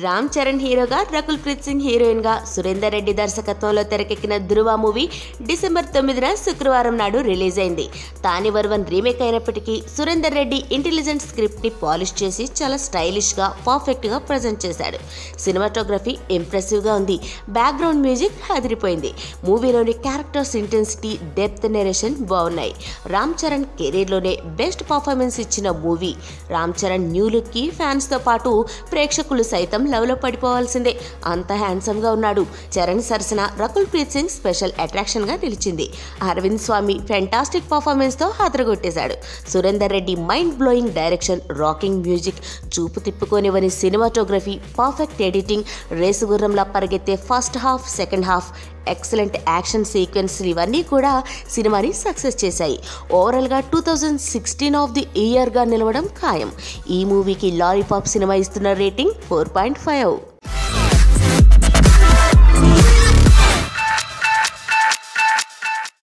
రామ్ చరణ్ హీరోగా రకుల్ ప్రీత్ సింగ్ హీరోయిన్ గా సురేందర్ రెడ్డి దర్శకత్వంలో తెరకెక్కిన ధృవ మూవీ డిసెంబర్ తొమ్మిదిన శుక్రవారం నాడు రిలీజ్ అయింది తాని వర్వన్ రీమేక్ అయినప్పటికీ సురేందర్ రెడ్డి ఇంటెలిజెంట్ స్క్రిప్ట్ ని పాలిష్ చేసి చాలా స్టైలిష్ గా పర్ఫెక్ట్ గా ప్రజెంట్ చేశాడు సినిమాటోగ్రఫీ ఇంప్రెసివ్ గా ఉంది బ్యాక్గ్రౌండ్ మ్యూజిక్ అదిరిపోయింది మూవీలోని క్యారెక్టర్స్ ఇంటెన్సిటీ డెప్త్ నెరేషన్ బాగున్నాయి రామ్ చరణ్ కెరీర్లోనే బెస్ట్ పర్ఫార్మెన్స్ ఇచ్చిన movie Ram Charan new look కి ఫ్యాన్స్ తో పాటు ప్రేక్షకులు సైతం లవ్ లో పడిపోవాల్సిందే అంత హ్యాండ్సమ్ గా ఉన్నాడు చరణ్ సరసన రకుల్ ప్రీత్ సింగ్ స్పెషల్ అట్రాక్షన్ గా నిలిచింది అరవింద్ స్వామి ఫెంటాస్టిక్ పర్ఫార్మెన్స్ తో హాతరగొట్టేశాడు Surender Reddy mind blowing direction rocking music చూపు తిప్పుకోనివని సినిమాటోగ్రఫీ పర్ఫెక్ట్ ఎడిటింగ్ రేసు గుర్రంలా పరిగెత్తే first half second half excellent action sequence ఇవన్నీ కూడా సినిమాని సక్సెస్ చేశాయి ఓవరాల్గా two thousand sixteen of the ఇయర్గా నిలవడం ఖాయం ఈ మూవీకి లాలీపాప్ సినిమా ఇస్తున్న రేటింగ్ ఫోర్ పాయింట్ ఫైవ్